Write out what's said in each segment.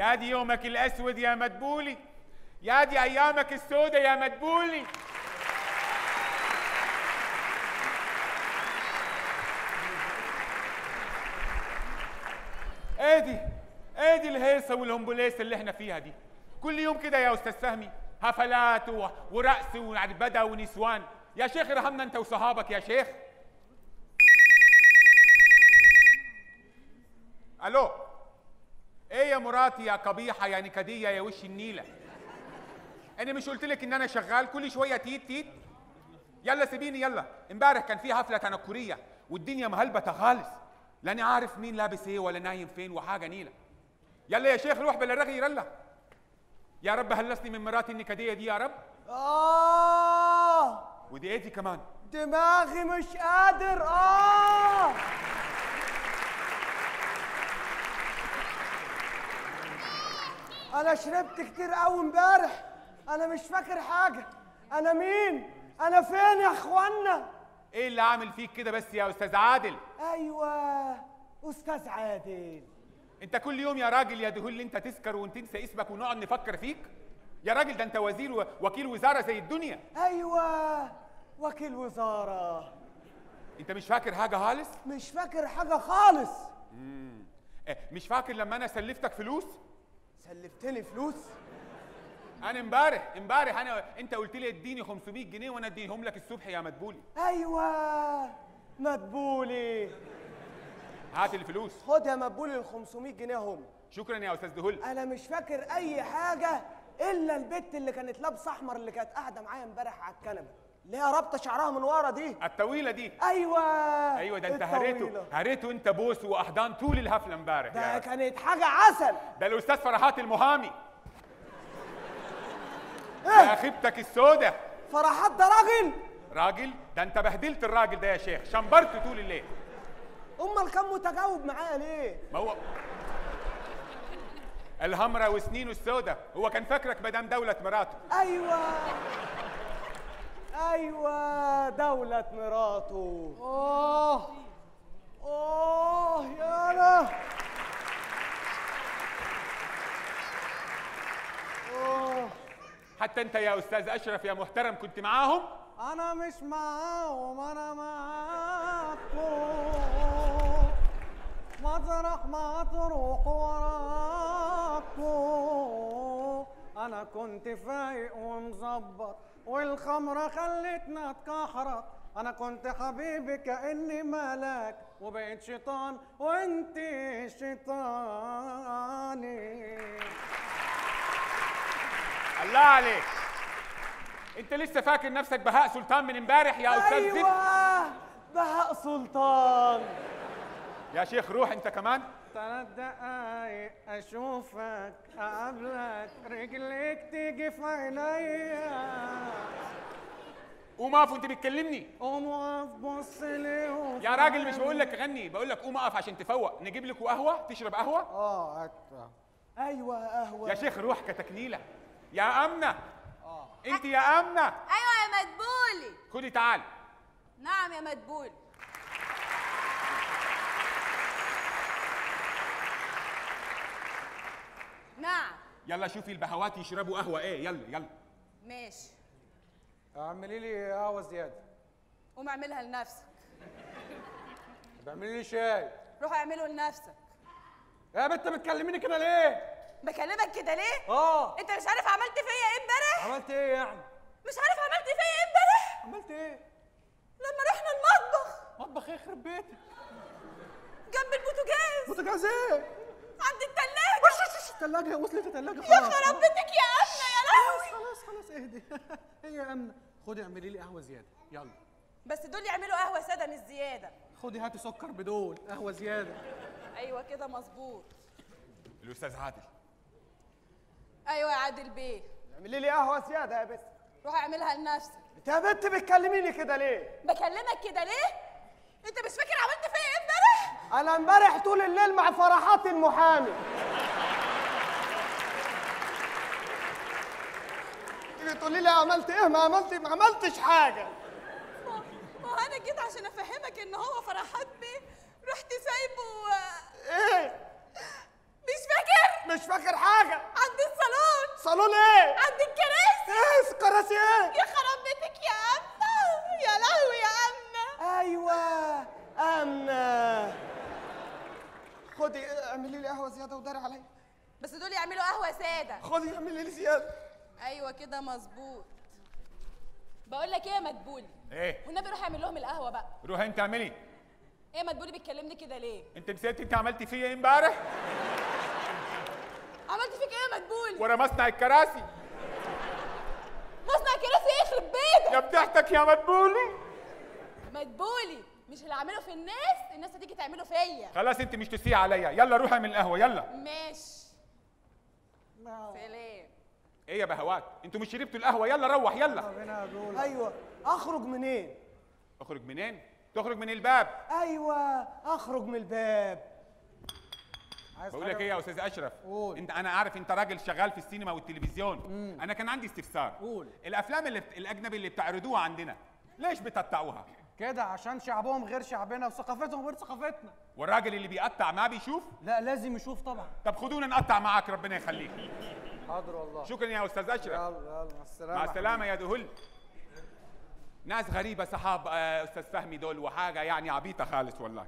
يا دي يومك الاسود يا مدبولي يا دي ايامك السودة يا مدبولي ايه دي ايه دي الهيصه والهمبوليسه اللي احنا فيها دي كل يوم كده يا استاذ فهمي حفلات و- ورقص وعربده ونسوان يا شيخ ارحمنا انت وصحابك يا شيخ الو ايه يا مراتي يا قبيحه يا نكديه يا وش النيله انا مش قلت لك ان انا شغال كل شويه تيت تيت يلا سيبيني يلا امبارح كان في حفله تنكريه والدنيا مهلبته خالص لاني عارف مين لابس ايه ولا نايم فين وحاجه نيله يلا يا شيخ روح بلرغي يلا يا رب هلسني من مراتي النكديه دي يا رب آه ودي ايه دي كمان دماغي مش قادر آه أنا شربت كتير أوي امبارح أنا مش فاكر حاجة أنا مين؟ أنا فين يا إخوانا؟ ايه اللي عامل فيك كده بس يا استاذ عادل أيوة أستاذ عادل انت كل يوم يا راجل يا دهول انت تسكر وتنسى اسمك ونقعد نفكر فيك يا راجل ده انت وزير ووكيل وزاره زي الدنيا أيوة وكيل وزارة انت مش فاكر حاجه خالص مش فاكر حاجة خالص اه، مش فاكر لما انا سلفتك فلوس سلفتني فلوس انا امبارح امبارح انا انت قلت لي اديني 500 جنيه وانا اديهم لك الصبح يا مدبولي أيوة مدبولي هات الفلوس خد يا مدبولي ال 500 جنيه هم شكرا يا استاذ دهول انا مش فاكر اي حاجه الا البت اللي كانت لابسه احمر اللي كانت قاعده معايا امبارح على الكنبه اللي هي رابطه شعرها من ورا دي الطويله دي ايوه ايوه ده انت الطويلة. هريته هريته انت بوس واحضان طول الحفله امبارح ده يا- كانت حاجه عسل ده الاستاذ فرحات المهامي يا خيبتك السودة فرحات ده راجل راجل ده انت بهدلت الراجل ده يا شيخ شمبرت طول الليل امال كان متجاوب معايا ليه ما هو الهمرة وسنينه السودة هو كان فاكرك مدام دولة مراته ايوه ايوه دولة مراته اوه اوه يا انا اوه حتى انت يا استاذ اشرف يا محترم كنت معاهم انا مش معاهم انا معاكم مطرح ما تروح وراكم انا كنت فايق ومظبط والخمرة خلتنا اتكحرت انا كنت حبيبي كاني ملاك وبقيت شيطان وانت شيطاني الله عليك انت لسه فاكر نفسك بهاء سلطان من امبارح يا استاذ زفت ايوه بهاء سلطان يا شيخ روح انت كمان ثلاث دقايق اشوفك اقابلك رجليك تيجي في عينيا قوم اقف وانت بتكلمني قوم واقف بص لي يا راجل مش بقول لك غني بقول لك قوم اقف عشان تفوق نجيب لك قهوه تشرب قهوه اه أت- ايوه قهوه يا شيخ روح كتكنيله يا امنه انت يا امنه ايوه يا مدبولي خدي تعال نعم يا مدبولي نعم يلا شوفي البهوات يشربوا قهوه ايه يلا يلا ماشي اعملي لي قهوه زياده قوم اعملها لنفسك اعملي لي شاي روح اعمله لنفسك يا بنت بتكلميني كده ليه بكلمك كده ليه اه انت مش عارف عملت فيا ايه امبارح عملت ايه يعني مش عارف عملت فيا ايه امبارح عملت ايه لما رحنا المطبخ مطبخ ايه يخرب بيتك جنب البوتاجاز بوتاجاز ايه عند التلاجة الثلاجه وصلت الثلاجه يا خراب بيتك يا امنه يا لهوي خلاص خلاص اهدي هي يا امنه خدي اعملي لي قهوه زياده يلا بس دول يعملوا قهوه ساده مش زياده خدي هاتي سكر بدول قهوه زياده ايوه كده مظبوط الاستاذ عادل ايوه يا عادل بيه اعملي لي قهوه زياده يا بنت روح اعملها لنفسك انت يا بنت بتكلميني كده ليه بكلمك كده ليه انت مش فاكر عملت فيا ايه امبارح انا امبارح طول الليل مع فرحات المحامي تيجي تقولي لي عملت ايه ما عملت ما عملتش حاجه ما ما هو انا جيت عشان افهمك ان هو فرحات بيه رحت سايبه و- ايه مش فاكر مش فاكر حاجه عند الصالون صالون ايه عند الكراسي ايه كراسي ايه يا خراب بيتك يا أمنة يا لهوي يا أمنة ايوه امنه خدي اعملي لي قهوه زياده وداري عليا بس دول يعملوا قهوة سادة خدي اعملي لي زياده أيوة كده مظبوط بقول لك ايه يا مدبولي ايه والنبي روح اعمل لهم القهوة بقى روح انت اعملي ايه يا مدبولي بتكلمني كده ليه انت نسيت انت عملتي فيا ايه امبارح عملت فيك ايه يا مدبولي ورا مصنع الكراسي مصنع كراسي ايه يخرب بيتك يا بتاعتك يا مدبولي مدبولي مش اللي اعمله في الناس الناس هتيجي تعمله فيا خلاص انت مش تسيء عليا يلا روح اعمل القهوه يلا ماشي سلام ايه يا بهوات انتوا مش شربتوا القهوه يلا روح يلا ايوه اخرج منين اخرج منين تخرج من الباب ايوه اخرج من الباب بقول لك ايه يا استاذ اشرف قول. انت انا عارف انت راجل شغال في السينما والتلفزيون انا كان عندي استفسار قول. الافلام اللي بت... الاجنبي اللي بتعرضوها عندنا ليش بتقطعوها كده عشان شعبهم غير شعبنا وثقافتهم غير ثقافتنا والراجل اللي بيقطع ما بيشوف لا لازم يشوف طبعا طب خدونا نقطع معاك ربنا يخليك حاضر والله شكرا يا استاذ اشرف يلا يلا مع السلامه مع السلامه يا دهل ناس غريبه صحاب آه، استاذ فهمي دول وحاجه يعني عبيطه خالص والله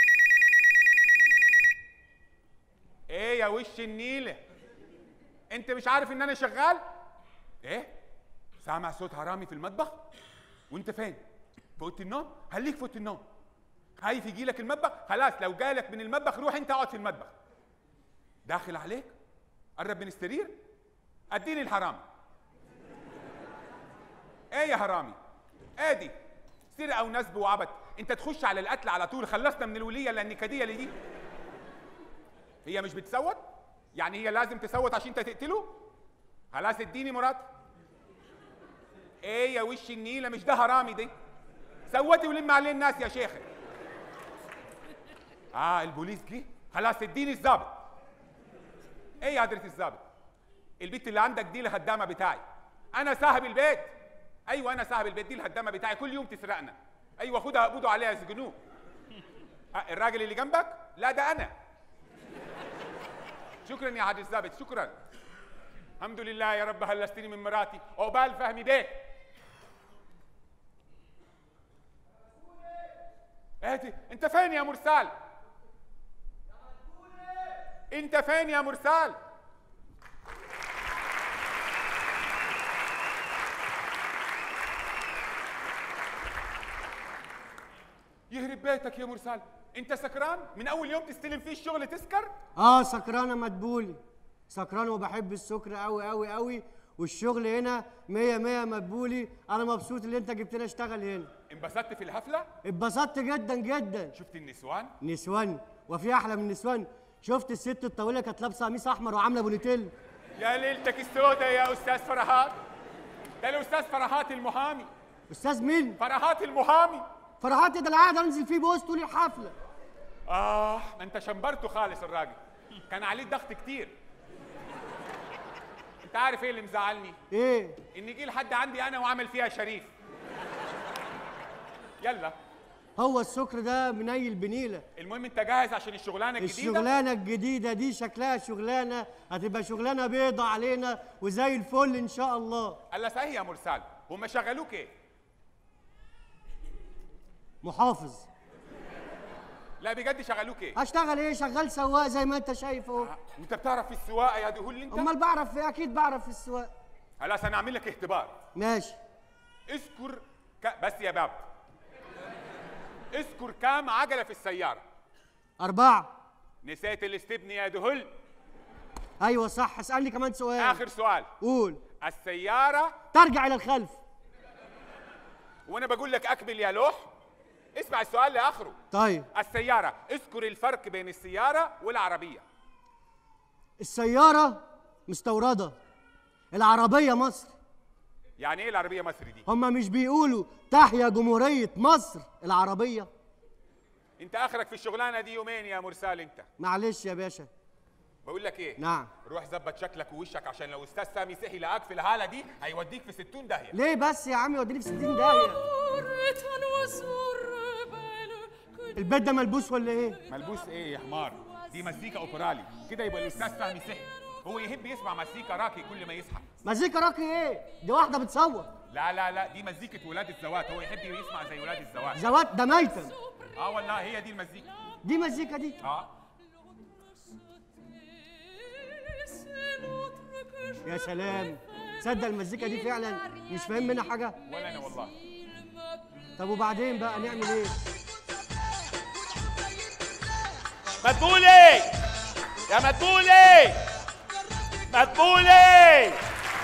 ايه يا وش النيله انت مش عارف ان انا شغال ايه سامع صوت حرامي في المطبخ وانت فين في اوضه النوم خليك في اوضه النوم خايف يجي لك المطبخ خلاص لو جالك من المطبخ روح انت اقعد في المطبخ داخل عليك قرب من السرير اديني الحرام ايه يا حرامي ادي سرقه ونسب وعبث انت تخش على القتل على طول خلصنا من الوليه النكديه اللي دي هي مش بتصوت يعني هي لازم تصوت عشان انت تقتله خلاص اديني مراد ايه يا وش النيله مش ده حرامي دي صوتي ولم عليه الناس يا شيخ اه البوليس جه خلاص اديني الظابط ايه يا حضره الظابط البيت اللي عندك دي الخدامه بتاعي انا صاحب البيت ايوه انا صاحب البيت دي الخدامه بتاعي كل يوم تسرقنا ايوه خدها قبضوا عليها يسجنوه آه الراجل اللي جنبك لا ده انا شكرا يا حاج الظابط شكرا الحمد لله يا رب هلستني من مراتي عقبال فهمي بيه اهدي انت فين يا مرسال انت فين يا مرسال يهرب بيتك يا مرسال انت سكران من اول يوم تستلم فيه الشغل تسكر اه سكرانه مدبولي سكران وبحب السكر قوي قوي قوي والشغل هنا مية مية مدبولي انا مبسوط اللي انت جبتني اشتغل هنا انبسطت في الحفله اتبسطت جدا جدا شفت النسوان نسوان وفي احلى من نسوان شفت الست الطويله كانت لابسه قميص احمر وعامله بونيتيل يا ليلتك السودة يا استاذ فرحات ده الاستاذ فرحات المحامي استاذ مين فرحات المحامي فرحات ده القاعد انزل فيه بوست طول الحفله اه ما انت شمبرته خالص الراجل كان عليه ضغط كتير انت عارف ايه اللي مزعلني ايه ان يجي لحد عندي انا وعمل فيها شريف يلا هو السكر ده منيل بنيله المهم انت جاهز عشان الشغلانه الجديده الشغلانه الجديده دي شكلها شغلانه هتبقى شغلانه بيضة علينا وزي الفل ان شاء الله قال لها صحيح يا مرسال هم شغلوك ايه محافظ لا بجد شغلوك ايه هشتغل ايه شغال سواق زي ما انت شايف اهو انت بتعرف في السواقه يا دهول انت امال بعرف في اكيد بعرف في السواقه خلاص انا اعمل لك اختبار ماشي اذكر ك... بس يا باب اذكر كام عجله في السياره أربعة نسيت الاستبن يا دهل أيوة صح اسألني كمان سؤال اخر سؤال قول السياره ترجع إلى الخلف وانا بقول لك اكمل يا لوح اسمع السؤال لاخره طيب السياره اذكر الفرق بين السياره والعربيه السيارة مستوردة العربية مصر يعني ايه العربيه مصري دي هما مش بيقولوا تحيا جمهورية مصر العربية انت اخرك في الشغلانه دي يومين يا مرسال انت معلش يا باشا بقول لك ايه نعم روح ظبط شكلك ووشك عشان لو استاذ سامي صحي لقاك في الحاله دي هيوديك في 60 داهيه ليه بس يا عم يوديني في 60 داهية البيت ده ملبوس ولا ايه ملبوس ايه يا حمار دي مزيكا اوبرالي كده يبقى الاستاذ فهمي صحي هو يحب يسمع مزيكا راكي كل ما يصحى مزيكا راقي ايه دي واحده بتصور لا لا لا دي مزيكة ولاد الزوات هو يحب يسمع زي ولاد الزوات زوات ده ميتم اه والله هي دي المزيكا دي مزيكا دي اه يا سلام تصدق المزيكا دي فعلا مش فاهم منها حاجه ولا انا والله طب وبعدين بقى نعمل ايه مدبولي يا مدبولي مدبولي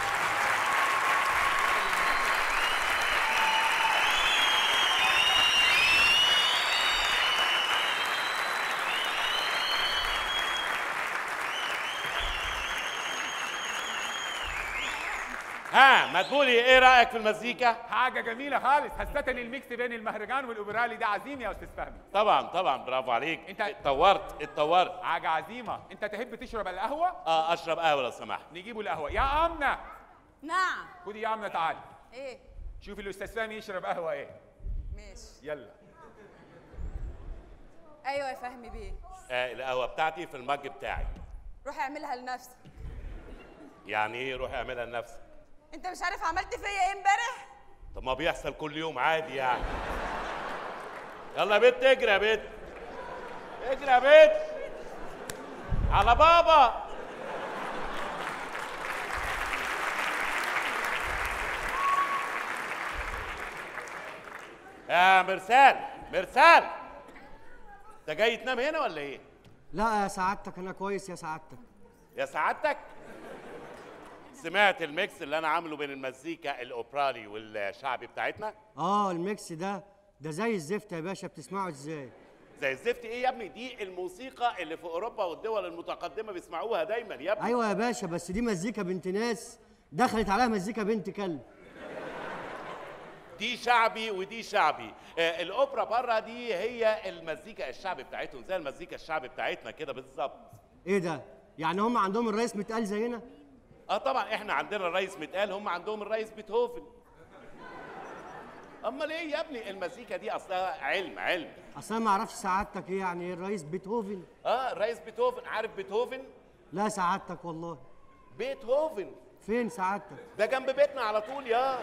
ها مدبولي ايه رايك في المزيكا حاجة جميلة خالص حسيت ان الميكس بين المهرجان والاوبرالي ده عظيم يا استاذ فهمي طبعا طبعا برافو عليك انت- اتطورت اتطورت حاجة عظيمة انت تحب تشرب القهوة اه اشرب قهوه لو سمحت نجيبه القهوة يا امنة نعم خدي يا امنة تعالي ايه شوفي الاستاذ فهمي يشرب قهوة ايه ماشي يلا ايوه يا فهمي بيه آه القهوه بتاعتي في المج بتاعي روح اعملها لنفسك يعني ايه روح اعملها لنفسك انت مش عارف عملت فيا ايه امبارح طب ما بيحصل كل يوم عادي يعني يلا يا بنت اجري يا بنت اجري يا بنت على بابا يا مرسال مرسال انت جاي تنام هنا ولا ايه لا يا سعادتك انا كويس يا سعادتك يا سعادتك سمعت الميكس اللي انا عامله بين المزيكا الاوبرالي والشعبي بتاعتنا اه الميكس ده ده زي الزفت يا باشا بتسمعه ازاي زي الزفت ايه يا ابني دي الموسيقى اللي في اوروبا والدول المتقدمه بيسمعوها دايما يا ابني ايوه يا باشا بس دي مزيكا بنت ناس دخلت عليها مزيكا بنت كلب دي شعبي ودي شعبي آه الاوبرا بره دي هي المزيكا الشعبي بتاعتهم زي المزيكا الشعبي بتاعتنا كده بالظبط ايه ده يعني هم عندهم الرئيس متقال زينا اه طبعا احنا عندنا الرئيس متقال هم عندهم الرئيس بيتهوفن امال ايه يا ابني المزيكا دي اصلها علم علم اصل انا ما اعرفش سعادتك ايه يعني ايه الرئيس بيتهوفن اه الرئيس بيتهوفن عارف بيتهوفن لا سعادتك والله بيتهوفن فين سعادتك ده جنب بيتنا على طول يا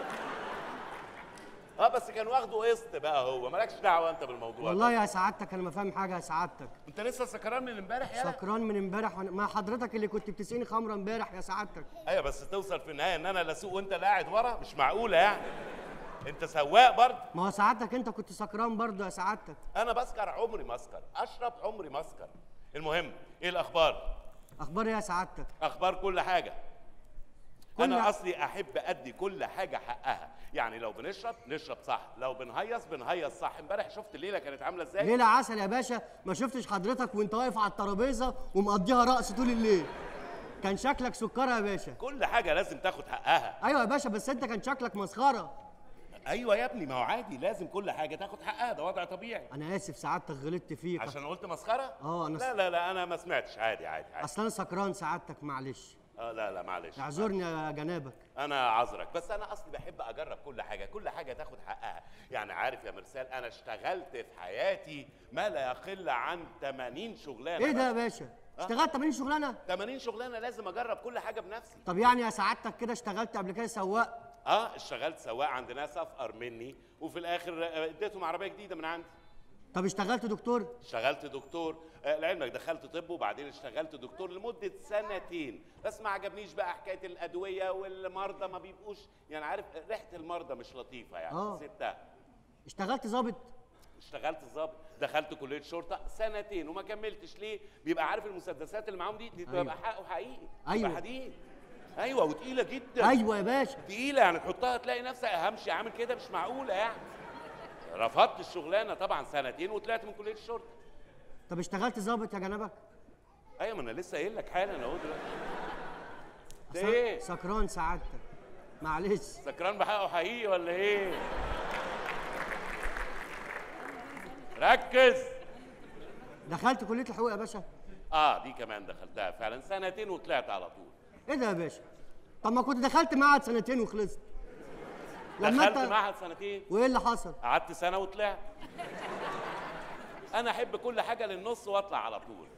اه بس كان واخده قسط بقى هو مالكش دعوه انت بالموضوع والله ده يا سعادتك انا ما فاهم حاجه يا سعادتك انت لسه سكران من امبارح يا سكران من امبارح وأنا- ما حضرتك اللي كنت بتسقيني خمره امبارح يا سعادتك ايوه بس توصل في النهايه ان انا اللي اسوق وانت اللي قاعد ورا مش معقوله يعني انت سواق برضه ما هو سعادتك انت كنت سكران برضه يا سعادتك انا بسكر عمري ما اسكر اشرب عمري ما اسكر المهم ايه الاخبار اخبار ايه يا سعادتك اخبار كل حاجه كل- انا اصلي احب ادي كل حاجه حقها يعني لو بنشرب نشرب صح لو بنهيص بنهيص صح امبارح شفت الليله كانت عامله ازاي ليلة عسل يا باشا ما شفتش حضرتك وانت واقف على الترابيزه ومقضيها رقص طول الليل كان شكلك سكره يا باشا كل حاجه لازم تاخد حقها ايوه يا باشا بس انت كان شكلك مسخره ايوه يا ابني ما هو عادي لازم كل حاجه تاخد حقها ده وضع طبيعي انا اسف سعادتك غلطت فيك عشان قلت مسخره اه، أنا س- لا لا لا انا ما سمعتش عادي عادي عادي اصل انا سكران سعادتك معلش اه لا لا معلش اعذرني يا جنابك انا عذرك بس انا اصلي بحب اجرب كل حاجه كل حاجه تاخد حقها يعني عارف يا مرسال انا اشتغلت في حياتي ما لا يقل عن 80 شغلانه ايه ده يا باشا اشتغلت 80 شغلانه 80 شغلانه لازم اجرب كل حاجه بنفسي طب يعني يا سعادتك كده اشتغلت قبل كده سواق اه اشتغلت سواق عند ناس افقر مني وفي الاخر آه، اديتهم عربيه جديده من عندي طب اشتغلت دكتور اشتغلت دكتور آه، لعلمك دخلت طب وبعدين اشتغلت دكتور لمده سنتين بس ما عجبنيش بقى حكايه الادويه والمرضى ما بيبقوش يعني عارف ريحه المرضى مش لطيفه يعني آه. سبتها اشتغلت ظابط اشتغلت ظابط دخلت كليه شرطه سنتين وما كملتش ليه بيبقى عارف المسدسات اللي معاهم دي دي أيوة. بتبقى حقه حقيقي أيوة. بتبقى حديد ايوه وتقيله جدا ايوه يا باشا تقيله يعني تحطها تلاقي نفسك همشي عامل كده مش معقوله يعني رفضت الشغلانه طبعا سنتين وطلعت من كليه الشرطه طب اشتغلت ظابط يا جنابك ايوه ما انا لسه قايل لك حالا اهو دلوقتي ده أصل ايه سكران سعادتك معلش سكران بحقه حقيقي ولا ايه ركز دخلت كليه الحقوق يا باشا اه دي كمان دخلتها فعلا سنتين وطلعت على طول ايه ده يا باشا طب ما كنت دخلت معهد سنتين وخلصت دخلت معهد سنتين وايه اللي حصل قعدت سنه وطلعت انا احب كل حاجه للنص واطلع على طول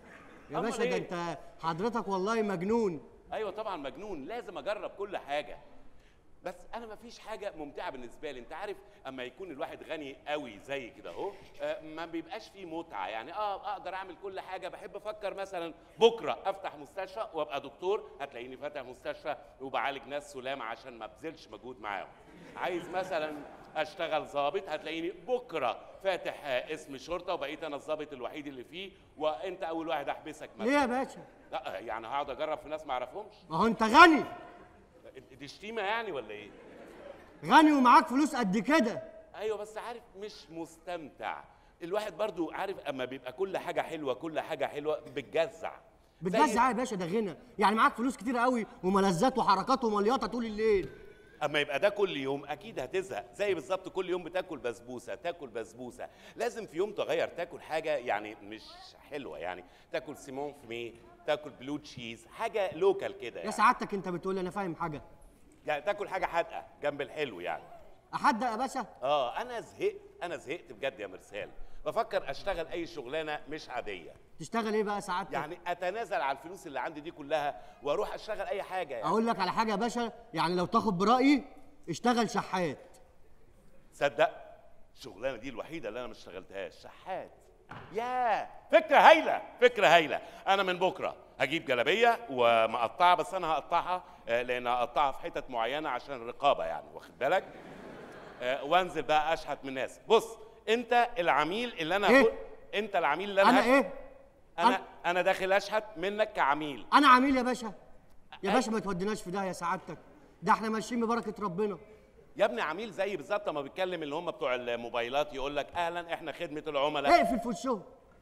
يا أمال باشا إيه؟ ده انت حضرتك والله مجنون ايوه طبعا مجنون لازم اجرب كل حاجه بس انا ما فيش حاجه ممتعه بالنسبه لي انت عارف اما يكون الواحد غني قوي زي كده اهو آه، ما بيبقاش فيه متعه يعني اه اقدر اعمل كل حاجه بحب افكر مثلا بكره افتح مستشفى وابقى دكتور هتلاقيني فاتح مستشفى وبعالج ناس سلام عشان ما ابذلش مجهود معاهم عايز مثلا اشتغل ظابط هتلاقيني بكره فاتح آه، اسم شرطه وبقيت انا الظابط الوحيد اللي فيه وانت اول واحد احبسك مثلا ليه يا باشا لا يعني هقعد اجرب في ناس ما اعرفهمش ما هو انت غني دي شتيمه يعني ولا ايه؟ غني ومعاك فلوس قد كده ايوه بس عارف مش مستمتع الواحد برضو عارف اما بيبقى كل حاجه حلوه كل حاجه حلوه بتجزع بتجزع يا باشا ده غنى يعني معاك فلوس كتير قوي وملذات وحركات ومليطه طول الليل اما يبقى ده كل يوم اكيد هتزهق زي بالظبط كل يوم بتاكل بسبوسه تاكل بسبوسه لازم في يوم تغير تاكل حاجه يعني مش حلوه يعني تاكل سيمون فمي تاكل بلو تشيز حاجه لوكال كده يا يعني. سعادتك انت بتقول لي انا فاهم حاجه يعني تاكل حاجه حادقه جنب الحلو يعني احدق يا باشا اه انا زهقت انا زهقت بجد يا مرسال بفكر اشتغل اي شغلانه مش عاديه تشتغل ايه بقى سعادتك يعني اتنازل على الفلوس اللي عندي دي كلها واروح اشتغل اي حاجه يعني اقول لك على حاجه يا باشا يعني لو تاخد برايي اشتغل شحات تصدق الشغلانه دي الوحيده اللي انا ما اشتغلتهاش شحات يا فكره هايله فكره هايله انا من بكره هجيب جلابيه ومقطعه بس انا هقطعها آه، لان هقطعها في حتت معينه عشان الرقابه يعني واخد بالك آه، وانزل بقى اشحت من الناس بص انت العميل اللي انا إيه؟ هكون- انت العميل اللي انا انا هش- ايه انا انا داخل اشحت منك كعميل انا عميل يا باشا يا أي- باشا ما توديناش في ده يا سعادتك ده احنا ماشيين ببركه ربنا يا ابني عميل زي بالظبط ما بيتكلم اللي هم بتوع الموبايلات يقول لك اهلا احنا خدمه العملاء اقفل في وشهم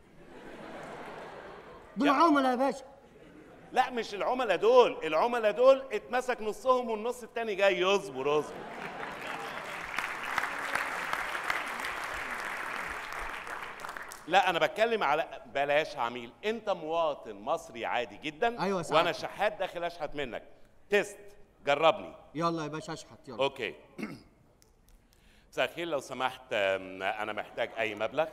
دول يا- عملاء يا باشا لا مش العملاء دول العملاء دول اتمسك نصهم والنص التاني جاي يصبر اصبر لا انا بتكلم على بلاش عميل انت مواطن مصري عادي جدا أيوة سعادتك. وانا شحات داخل اشحت منك تيست جربني يلا يا باشا اشحت يلا اوكي مساء الخير لو سمحت أم، انا محتاج اي مبلغ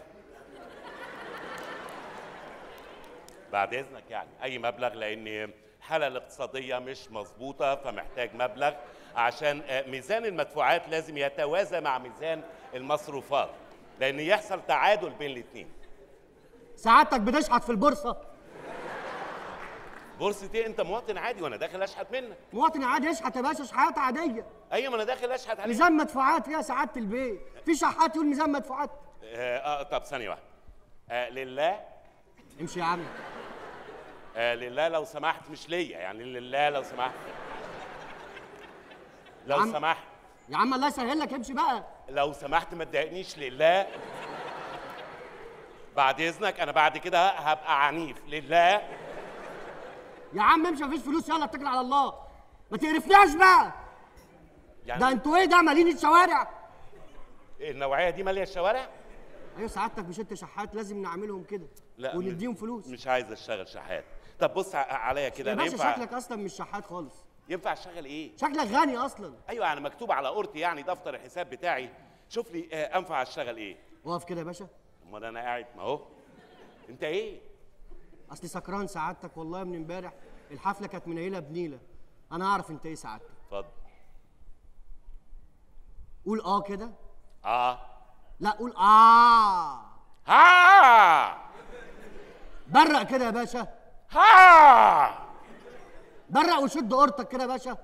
بعد اذنك يعني اي مبلغ لان الحاله الاقتصاديه مش مظبوطه فمحتاج مبلغ عشان آه، ميزان المدفوعات لازم يتوازى مع ميزان المصروفات لان يحصل تعادل بين الاثنين سعادتك بتشحت في البورصه بورصه ايه انت مواطن عادي وانا داخل اشحت منك مواطن عادي يشحت يا باشا شحات عاديه ايوه ما انا داخل اشحت عليك ميزان مدفوعات فيها سعاده البيت في شحات يقول ميزان مدفوعات آه, اه طب ثانيه واحده آه لله امشي يا عم آه لله لو سمحت مش ليا يعني لله لو سمحت لو عم- سمحت يا عم الله يسهل لك امشي بقى لو سمحت ما تضايقنيش لله بعد اذنك انا بعد كده هبقى عنيف لله يا عم امشي مفيش فلوس يلا اتكل على الله ما تقرفناش بقى يعني ده انتوا ايه ده مالين الشوارع النوعيه دي ماليه الشوارع ايوه سعادتك مش انت شحات لازم نعملهم كده لا ونديهم مش- فلوس مش عايز اشتغل شحات طب بص ع- عليا كده يا انا باشا ينفع شكلك اصلا مش شحات خالص ينفع اشتغل ايه شكلك غني اصلا ايوه انا مكتوب على قورتي يعني دفتر الحساب بتاعي شوف لي آه انفع اشتغل ايه اقف كده يا باشا امال انا قاعد ما هو انت ايه اصلي سكران سعادتك والله من امبارح الحفله كانت منيله بنيله انا اعرف انت ايه سعادتك اتفضل قول اه كده اه لا قول اه ها برق كده يا باشا ها برق وشد قورتك كده يا باشا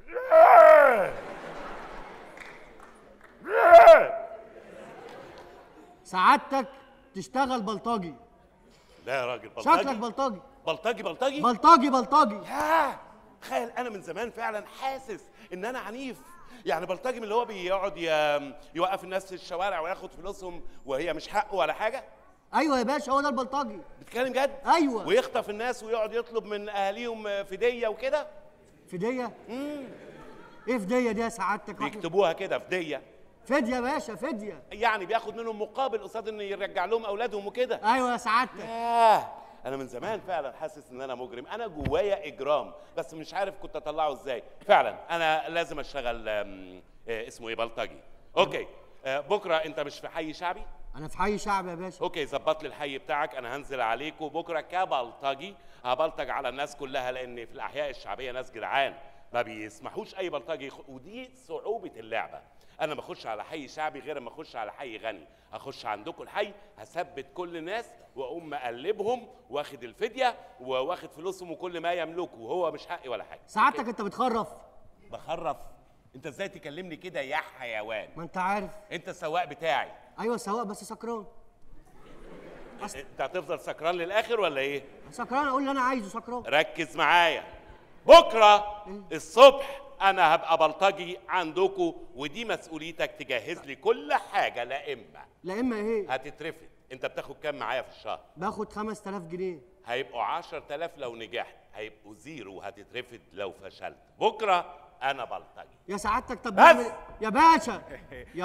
سعادتك تشتغل بلطجي لا يا راجل شكلك بلطجي بلطجي بلطجي بلطجي بلطجي بلطجي ياه تخيل انا من زمان فعلا حاسس ان انا عنيف يعني بلطجي من اللي هو بيقعد ي- يوقف الناس في الشوارع وياخد فلوسهم وهي مش حقه ولا حاجه ايوه يا باشا هو ده البلطجي بتتكلم جد أيوة. ويخطف الناس ويقعد يطلب من اهاليهم فديه وكده فديه ايه فديه دي يا سعادتك بيكتبوها كده فديه فديه يا باشا فديه يعني بياخد منهم مقابل قصاد ان يرجع لهم اولادهم وكده ايوه يا سعادتك ياه انا من زمان فعلا حاسس ان انا مجرم انا جوايا اجرام بس مش عارف كنت اطلعه ازاي فعلا انا لازم اشتغل آم، آه، اسمه ايه بلطجي اوكي آه، بكره انت مش في حي شعبي انا في حي شعب يا باشا اوكي ظبط لي الحي بتاعك انا هنزل عليكم بكره كبلطجي هبلطج على الناس كلها لان في الاحياء الشعبيه ناس جدعان ما بيسمحوش اي بلطجي يخ... ودي صعوبه اللعبه انا ما اخش على حي شعبي غير ما اخش على حي غني اخش عندكم الحي هثبت كل الناس واقوم مقلبهم واخد الفديه وواخد فلوسهم وكل ما يملكوا وهو مش حقي ولا حاجه سعادتك انت بتخرف بخرف انت ازاي تكلمني كده يا حيوان ما انت عارف انت السواق بتاعي ايوه سواق بس سكران انت هتفضل سكران للاخر ولا ايه سكران اقول اللي انا عايزه سكران ركز معايا بكره الصبح انا هبقى بلطجي عندكم ودي مسؤوليتك تجهز لي كل حاجه لا اما لا اما ايه هتترفد انت بتاخد كام معايا في الشهر باخد 5000 جنيه هيبقوا 10000 لو نجحت هيبقوا زيرو هتترفد لو فشلت بكره انا بلطجي يا سعادتك طب بس. نعمل- يا باشا يا